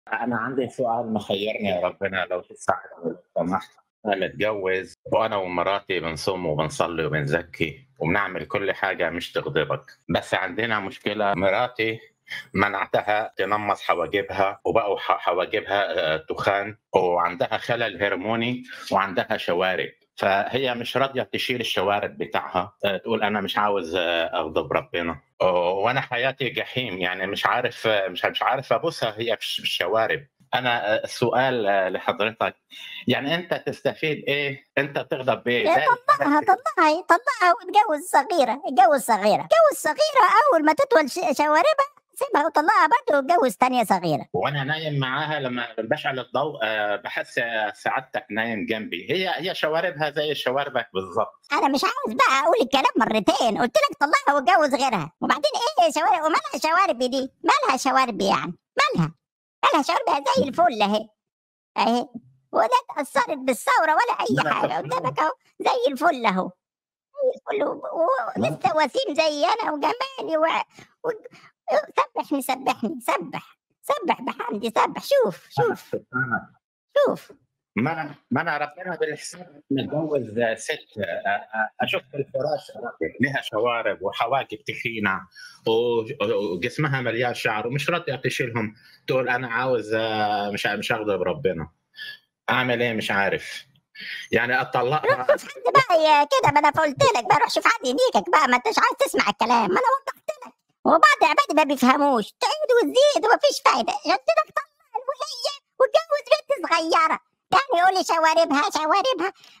أنا عندي سؤال محيرني يا ربنا لو تساعدني لو سمحت أنا متجوز وأنا ومراتي بنصوم وبنصلي وبنزكي وبنعمل كل حاجة مش تغضبك بس عندنا مشكلة مراتي منعتها تنمص حواجبها وبقوا ح- حواجبها آه، تخان وعندها خلل هرموني وعندها شوارب فهي مش راضيه تشيل الشوارب بتاعها آه، تقول انا مش عاوز آه، اغضب ربنا وانا حياتي جحيم يعني مش عارف آه، مش مش عارف ابوسها هي في الشوارب انا آه، السؤال آه، لحضرتك يعني انت تستفيد ايه انت تغضب بايه يا زي- طلقها طلقها طلقها واتجوز صغيرة اتجوز صغيرة اتجوز صغيرة أول ما تطول ش- شواربها سيبها وطلقها برضه واتجوز تانية صغيرة وانا نايم معاها لما بشعل الضوء آه، بحس سعادتك نايم جنبي هي هي شواربها زي شواربك بالظبط أنا مش عاوز بقى أقول الكلام مرتين قلت لك طلقها واتجوز غيرها وبعدين إيه شوارب ومالها شواربي دي مالها شواربي يعني مالها مالها شواربها زي الفل أهي أهي ولا اتأثرت بالثورة ولا أي لا، حاجة لا. قدامك أهو زي الفل أهو زي الفل و- و- ولسه وسيم زي أنا وجمالي و... و... سبحني سبحني سبح سبح بحمدي سبح شوف شوف شوف ما انا ما انا ربنا بالحساب متجوز ست آه، آه، اشوف في الفراش لها شوارب وحواجب تخينه و- وجسمها مليان شعر ومش راضيه تشيلهم تقول انا عاوز آه، مش مش اغضب ربنا اعمل ايه مش عارف يعني اطلقها روح شوف حد بقى يا كده ما انا قلت لك بقى روح شوف حد يديكك بقى ما انتش عايز تسمع الكلام ما انا وضحت لك وبعض عبادي ما بيفهموش تعيد وتزيد ومفيش فايده قلت لك طلع الوليه واتجوز بنت صغيره يعني يقول لي شواربها شواربها